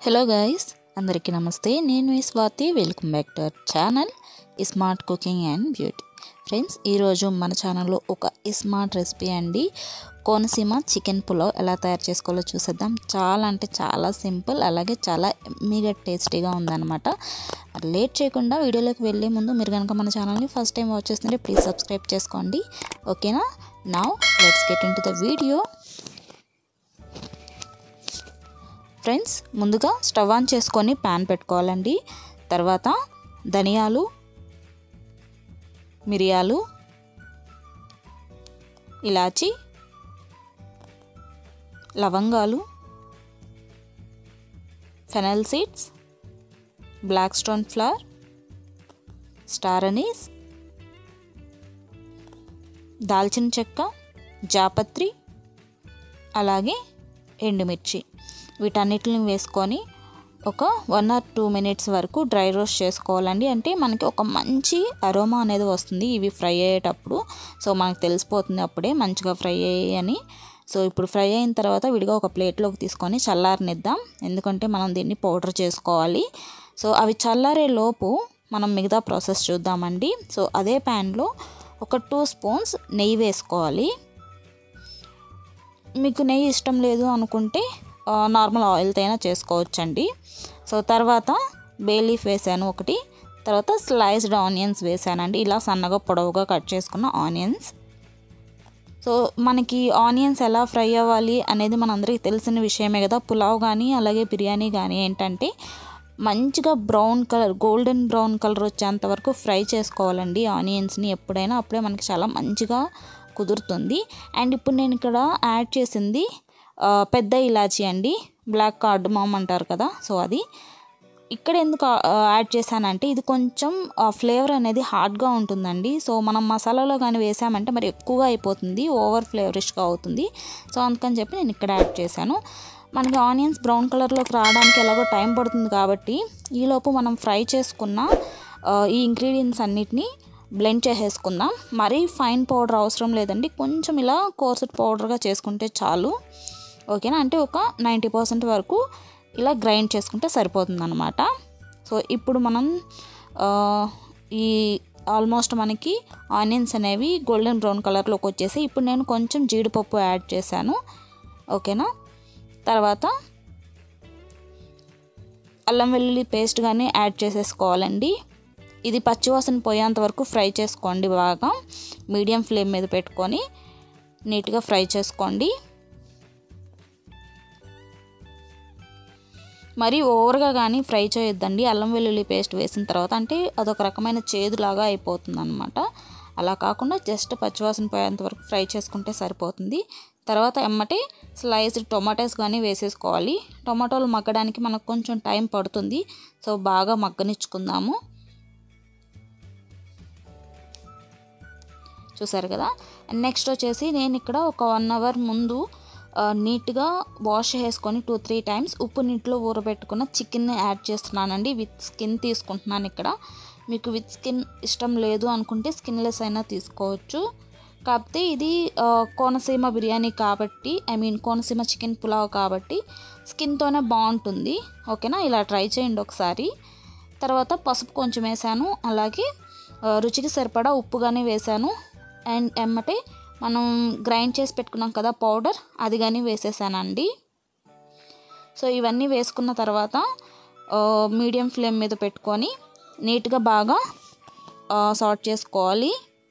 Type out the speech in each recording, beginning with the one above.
hello guys అందరికీ నమస్తే నేను మీ Swathi welcome back to our channel smart cooking and beauty friends ఈరోజు మన ఛానల్లో ఒక స్మార్ట్ రెసిపీ అండి కోనసీమ చికెన్ పులావ్ ఎలా తయారు చేసుకోవాలో చూసేద్దాం చాలా అంటే చాలా సింపుల్ అలాగే చాలా ఎమ్మీగా టేస్టీగా ఉందన్నమాట మరి లేట్ చేయకుండా వీడియోలోకి వెళ్ళే ముందు మీరు కనుక మన ఛానల్ని ఫస్ట్ టైం వాచ్ చేస్తుంటే ప్లీజ్ సబ్స్క్రైబ్ చేసుకోండి ఓకేనా నా let's get into the video friends ముందుగా స్టవ్ ఆన్ చేసుకొని ప్యాన్ పెట్టుకోవాలండి తర్వాత ధనియాలు మిరియాలు ఇలాచి లవంగాలు fennel seeds black stone flower star anise దాల్చిన చెక్క జాపత్రి అలాగే ఎండుమిర్చి వీటన్నిటిని వేసుకొని ఒక వన్ ఆర్ టూ మినిట్స్ వరకు డ్రై రోస్ట్ చేసుకోవాలండి అంటే మనకి ఒక మంచి అరోమా అనేది వస్తుంది ఇవి ఫ్రై అయ్యేటప్పుడు సో మనకు తెలిసిపోతుంది అప్పుడే మంచిగా ఫ్రై అయ్యాయని సో ఇప్పుడు ఫ్రై అయిన తర్వాత విడిగా ఒక ప్లేట్లోకి తీసుకొని చల్లారనిద్దాం ఎందుకంటే మనం దీన్ని పౌడర్ చేసుకోవాలి సో అవి చల్లారే లోపు మనం మిగతా ప్రాసెస్ చూద్దామండి సో అదే ప్యాన్లో ఒక టూ స్పూన్స్ నెయ్యి వేసుకోవాలి మీకు నెయ్యి ఇష్టం లేదు అనుకుంటే నార్మల్ ఆయిల్తో అయినా చేసుకోవచ్చండి సో తర్వాత బేలీఫ్ వేసాను ఒకటి తర్వాత స్లైస్డ్ ఆనియన్స్ వేసానండి ఇలా సన్నగా పొడవుగా కట్ చేసుకున్న ఆనియన్స్ సో మనకి ఆనియన్స్ ఎలా ఫ్రై అవ్వాలి అనేది మనందరికీ తెలిసిన విషయమే కదా పులావ్ కానీ అలాగే బిర్యానీ కానీ ఏంటంటే మంచిగా brown colour golden brown colour వచ్చేంత వరకు ఫ్రై చేసుకోవాలండి ఆనియన్స్ని ఎప్పుడైనా అప్పుడే మనకి చాలా మంచిగా కుదురుతుంది అండ్ ఇప్పుడు నేను ఇక్కడ యాడ్ చేసింది పెద్ద ఇలాచీ అండి బ్లాక్ కార్డమామ్ అంటారు కదా సో అది ఇక్కడ ఎందుకు యాడ్ చేశానంటే ఇది కొంచెం ఫ్లేవర్ అనేది హార్డ్గా ఉంటుందండి సో మనం మసాలాలో కానీ వేసామంటే మరి ఎక్కువగా అయిపోతుంది ఓవర్ ఫ్లేవరిష్గా అవుతుంది సో అందుకని చెప్పి నేను ఇక్కడ యాడ్ చేశాను మనకి ఆనియన్స్ బ్రౌన్ కలర్లోకి రావడానికి ఎలాగో టైం పడుతుంది కాబట్టి ఈలోపు మనం ఫ్రై చేసుకున్న ఈ ఇంగ్రీడియంట్స్ అన్నిటినీ బ్లెండ్ చేసేసుకుందాం మరీ ఫైన్ పౌడర్ అవసరం లేదండి కొంచెం ఇలా కోర్సెట్ పౌడర్గా చేసుకుంటే చాలు ఓకేనా అంటే ఒక నైంటీ పర్సెంట్ వరకు ఇలా గ్రైండ్ చేసుకుంటే సరిపోతుంది అనమాట సో ఇప్పుడు మనం ఈ ఆల్మోస్ట్ మనకి ఆనియన్స్ అనేవి గోల్డెన్ బ్రౌన్ కలర్లోకి వచ్చేసి ఇప్పుడు నేను కొంచెం జీడిపప్పు యాడ్ చేశాను ఓకేనా తర్వాత అల్లం వెల్లుల్లి పేస్ట్ కానీ యాడ్ చేసేసుకోవాలండి ఇది పచ్చివాసన పోయేంత వరకు ఫ్రై చేసుకోండి బాగా మీడియం ఫ్లేమ్ మీద పెట్టుకొని నీట్గా ఫ్రై చేసుకోండి మరి ఓవర్గా కానీ ఫ్రై చేయొద్దండి అల్లం వెల్లుల్లి పేస్ట్ వేసిన తర్వాత అంటే అదొక రకమైన చేదులాగా అయిపోతుంది అనమాట అలా కాకుండా జస్ట్ పచ్చివాసన పోయేంత వరకు ఫ్రై చేసుకుంటే సరిపోతుంది తర్వాత ఎమ్మటే స్లైస్డ్ టొమాటోస్ కానీ వేసేసుకోవాలి టొమాటోలు మగ్గడానికి మనకు కొంచెం టైం పడుతుంది సో బాగా మగ్గనిచ్చుకుందాము చూసారు కదా నెక్స్ట్ వచ్చేసి నేను ఇక్కడ ఒక వన్ అవర్ ముందు నీట్గా వాష్ చేసుకొని టూ త్రీ టైమ్స్ ఉప్పు నీటిలో ఊరబెట్టుకున్న చికెన్ యాడ్ చేస్తున్నానండి విత్ స్కిన్ తీసుకుంటున్నాను ఇక్కడ మీకు విత్ స్కిన్ ఇష్టం లేదు అనుకుంటే స్కిన్లెస్ అయినా తీసుకోవచ్చు కాకపోతే ఇది కోనసీమ బిర్యానీ కాబట్టి I mean Konaseema chicken pulao కాబట్టి స్కిన్తోనే బాగుంటుంది ఓకేనా ఇలా ట్రై చేయండి ఒకసారి తర్వాత పసుపు కొంచెం వేసాను అలాగే రుచికి సరిపడా ఉప్పు కానీ వేసాను అండ్ ఎమ్మటే మనం గ్రైండ్ చేసి పెట్టుకున్నాం కదా పౌడర్ అది కానీ వేసేసానండి సో ఇవన్నీ వేసుకున్న తర్వాత మీడియం ఫ్లేమ్ మీద పెట్టుకొని నీట్గా బాగా సార్ట్ చేసుకోవాలి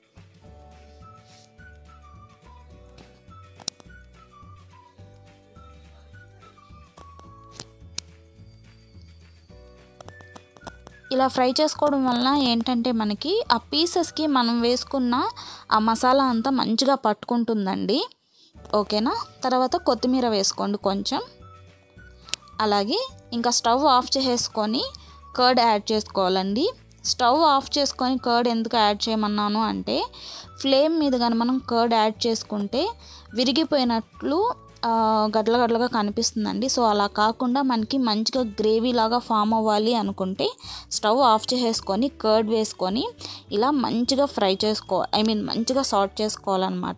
ఇలా ఫ్రై చేసుకోవడం వలన ఏంటంటే మనకి ఆ పీసెస్కి మనం వేసుకున్న ఆ మసాలా అంతా మంచిగా పట్టుకుంటుందండి ఓకేనా తర్వాత కొత్తిమీర వేసుకోండి కొంచెం అలాగే ఇంకా స్టవ్ ఆఫ్ చేసేసుకొని కర్డ్ యాడ్ చేసుకోవాలండి స్టవ్ ఆఫ్ చేసుకొని కర్డ్ ఎందుకు యాడ్ చేయమన్నాను అంటే ఫ్లేమ్ మీద కానీ మనం కర్డ్ యాడ్ చేసుకుంటే విరిగిపోయినట్లు గడ్ల గడ్లగా కనిపిస్తుందండి సో అలా కాకుండా మనకి మంచిగా గ్రేవీ లాగా ఫామ్ అవ్వాలి అనుకుంటే స్టవ్ ఆఫ్ చేసేసుకొని కర్డ్ వేసుకొని ఇలా మంచిగా ఫ్రై చేసుకో ఐ మీన్ మంచిగా సార్ట్ చేసుకోవాలన్నమాట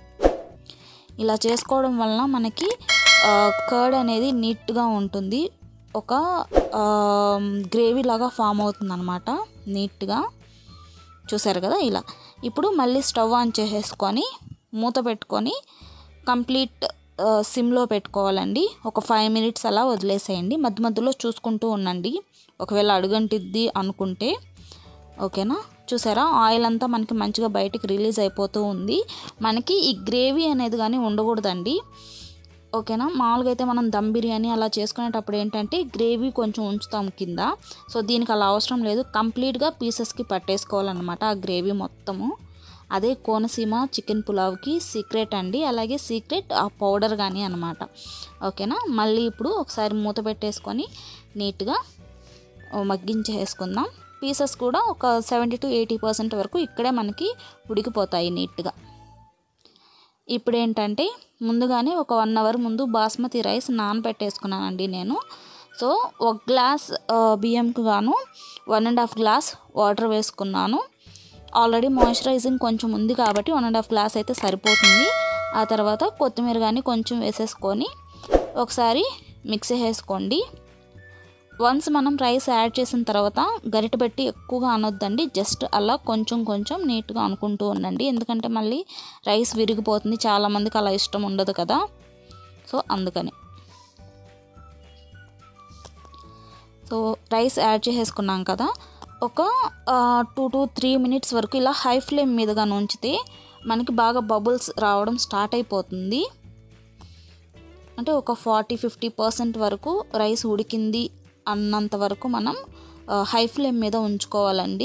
ఇలా చేసుకోవడం వలన మనకి కర్డ్ అనేది నీట్గా ఉంటుంది ఒక గ్రేవీ లాగా ఫామ్ అవుతుంది అనమాట నీట్గా చూసారు కదా ఇలా ఇప్పుడు మళ్ళీ స్టవ్ ఆన్ చేసేసుకొని మూత పెట్టుకొని కంప్లీట్ సిమ్లో పెట్టుకోవాలండి ఒక ఫైవ్ మినిట్స్ అలా వదిలేసేయండి మధ్య మధ్యలో చూసుకుంటూ ఉండండి ఒకవేళ అడుగంటిద్ది అనుకుంటే ఓకేనా చూసారా ఆయిల్ అంతా మనకి మంచిగా బయటికి రిలీజ్ అయిపోతూ ఉంది మనకి ఈ గ్రేవీ అనేది కానీ ఉండకూడదండి ఓకేనా మామూలుగా అయితే మనం దమ్ బిర్యానీ అలా చేసుకునేటప్పుడు ఏంటంటే గ్రేవీ కొంచెం ఉంచుతాం కింద సో దీనికి అలా అవసరం లేదు కంప్లీట్గా పీసెస్కి పట్టేసుకోవాలన్నమాట ఆ గ్రేవీ మొత్తము అదే కోనసీమ చికెన్ పులావ్కి సీక్రెట్ అండి అలాగే సీక్రెట్ ఆ పౌడర్ కానీ అనమాట ఓకేనా మళ్ళీ ఇప్పుడు ఒకసారి మూత పెట్టేసుకొని నీట్గా మగ్గించేసుకుందాం పీసెస్ కూడా ఒక సెవెంటీ టు ఎయిటీ పర్సెంట్ వరకు ఇక్కడే మనకి ఉడికిపోతాయి నీట్గా ఇప్పుడు ఏంటంటే ముందుగానే ఒక వన్ అవర్ ముందు బాస్మతి రైస్ నానబెట్టేసుకున్నానండి నేను సో ఒక గ్లాస్ బియ్యంకు గాను one and half glass water వేసుకున్నాను ఆల్రెడీ మాయిశ్చరైజింగ్ కొంచెం ఉంది కాబట్టి వన్ అండ్ హాఫ్ గ్లాస్ అయితే సరిపోతుంది ఆ తర్వాత కొత్తిమీర కానీ కొంచెం వేసేసుకొని ఒకసారి మిక్సీ వేసుకోండి వన్స్ మనం రైస్ యాడ్ చేసిన తర్వాత గరిట పెట్టి ఎక్కువగా అనొద్దండి జస్ట్ అలా కొంచెం కొంచెం నీట్గా అనుకుంటూ ఉండండి ఎందుకంటే మళ్ళీ రైస్ విరిగిపోతుంది చాలామందికి అలా ఇష్టం ఉండదు కదా సో అందుకని సో రైస్ యాడ్ చేసేసుకున్నాం కదా ఒక టూ టు త్రీ మినిట్స్ వరకు ఇలా హై ఫ్లేమ్ మీదుగా ఉంచితే మనకి బాగా బబుల్స్ రావడం స్టార్ట్ అయిపోతుంది అంటే ఒక ఫార్టీ ఫిఫ్టీ పర్సెంట్ వరకు రైస్ ఉడికింది అన్నంత వరకు మనం హై ఫ్లేమ్ మీద ఉంచుకోవాలండి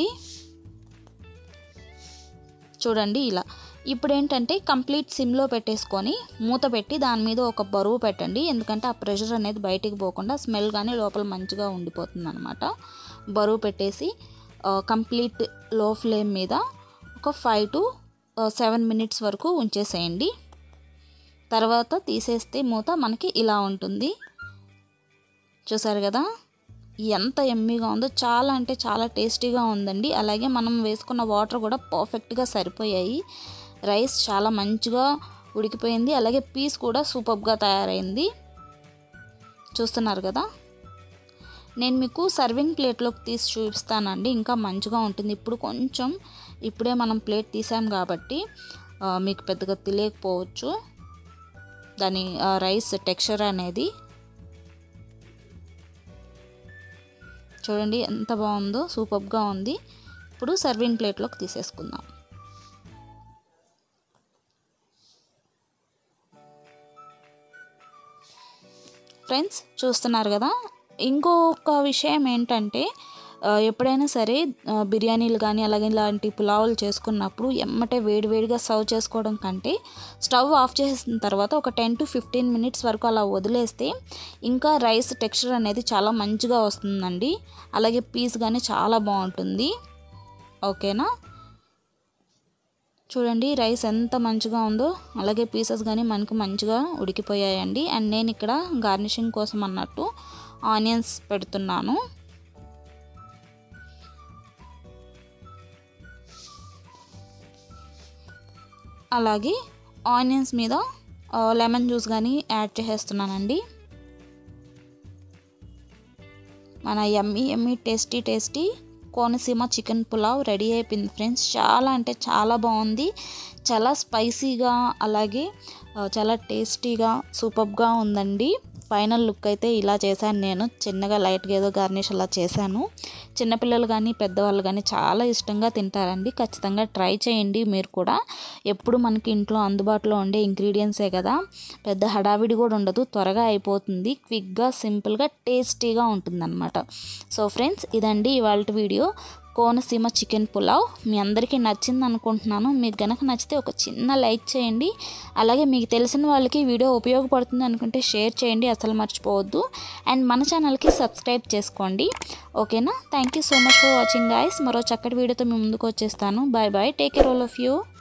చూడండి ఇలా ఇప్పుడు ఏంటంటే కంప్లీట్ సిమ్లో పెట్టేసుకొని మూత పెట్టి దాని మీద ఒక బరువు పెట్టండి ఎందుకంటే ఆ ప్రెషర్ అనేది బయటికి పోకుండా స్మెల్ కానీ లోపల మంచిగా ఉండిపోతుంది అనమాట బరువు పెట్టేసి కంప్లీట్ లో ఫ్లేమ్ మీద ఒక ఫైవ్ టు సెవెన్ మినిట్స్ వరకు ఉంచేసేయండి తర్వాత తీసేస్తే మూత మనకి ఇలా ఉంటుంది చూసారు కదా ఎంత ఎమ్మీగా ఉందో చాలా అంటే చాలా టేస్టీగా ఉందండి అలాగే మనం వేసుకున్న వాటర్ కూడా పర్ఫెక్ట్గా సరిపోయాయి రైస్ చాలా మంచిగా ఉడికిపోయింది అలాగే పీస్ కూడా సూపర్గా తయారైంది చూస్తున్నారు కదా నేను మీకు సర్వింగ్ ప్లేట్లోకి తీసి చూపిస్తానండి ఇంకా మంచిగా ఉంటుంది ఇప్పుడు కొంచెం ఇప్పుడే మనం ప్లేట్ తీసాం కాబట్టి మీకు పెద్దగా తెలియకపోవచ్చు దాని రైస్ టెక్స్చర్ అనేది చూడండి ఎంత బాగుందో సూపర్గా ఉంది ఇప్పుడు సర్వింగ్ ప్లేట్లోకి తీసేసుకుందాం ఫ్రెండ్స్ చూస్తున్నారు కదా ఇంకొక విషయం ఏంటంటే ఎప్పుడైనా సరే బిర్యానీలు కానీ అలాగే ఇలాంటి పులావులు చేసుకున్నప్పుడు ఎమ్మటే వేడివేడిగా సర్వ్ చేసుకోవడం కంటే స్టవ్ ఆఫ్ చేసిన తర్వాత ఒక టెన్ టు ఫిఫ్టీన్ మినిట్స్ వరకు అలా వదిలేస్తే ఇంకా రైస్ టెక్స్చర్ అనేది చాలా మంచిగా వస్తుందండి అలాగే పీస్ కానీ చాలా బాగుంటుంది ఓకేనా చూడండి రైస్ ఎంత మంచిగా ఉందో అలాగే పీసెస్ కానీ మనకు మంచిగా ఉడికిపోయాయండి అండ్ నేను ఇక్కడ గార్నిషింగ్ కోసం అన్నట్టు ఆనియన్స్ పెడుతున్నాను అలాగే ఆనియన్స్ మీద లెమన్ జ్యూస్ కానీ యాడ్ చేసేస్తున్నానండి మన yummy yummy tasty tasty Konaseema chicken pulao ready అయిపోయింది ఫ్రెండ్స్ చాలా అంటే చాలా బాగుంది చాలా స్పైసీగా అలాగే చాలా టేస్టీగా సూపర్గా ఉందండి ఫైనల్ లుక్ అయితే ఇలా చేశాను నేను చిన్నగా లైట్గా ఏదో గార్నిష్ అలా చేశాను చిన్నపిల్లలు కానీ పెద్దవాళ్ళు కానీ చాలా ఇష్టంగా తింటారండి ఖచ్చితంగా ట్రై చేయండి మీరు కూడా ఎప్పుడు మనకి ఇంట్లో అందుబాటులో ఉండే ఇంగ్రీడియంట్సే కదా పెద్ద హడావిడి కూడా ఉండదు త్వరగా అయిపోతుంది క్విక్గా సింపుల్గా టేస్టీగా ఉంటుందన్నమాట సో ఫ్రెండ్స్ ఇదండి ఇవాళ వీడియో కోనసీమ చికెన్ పులావ్ మీ అందరికీ నచ్చింది అనుకుంటున్నాను మీకు గనక నచ్చితే ఒక చిన్న లైక్ చేయండి అలాగే మీకు తెలిసిన వాళ్ళకి వీడియో ఉపయోగపడుతుంది అనుకుంటే షేర్ చేయండి అసలు మర్చిపోవద్దు అండ్ మన ఛానల్కి సబ్స్క్రైబ్ చేసుకోండి ఓకేనా thank you so much for watching guys మరో చక్కటి వీడియోతో మీ ముందుకు వచ్చేస్తాను bye bye take care all of you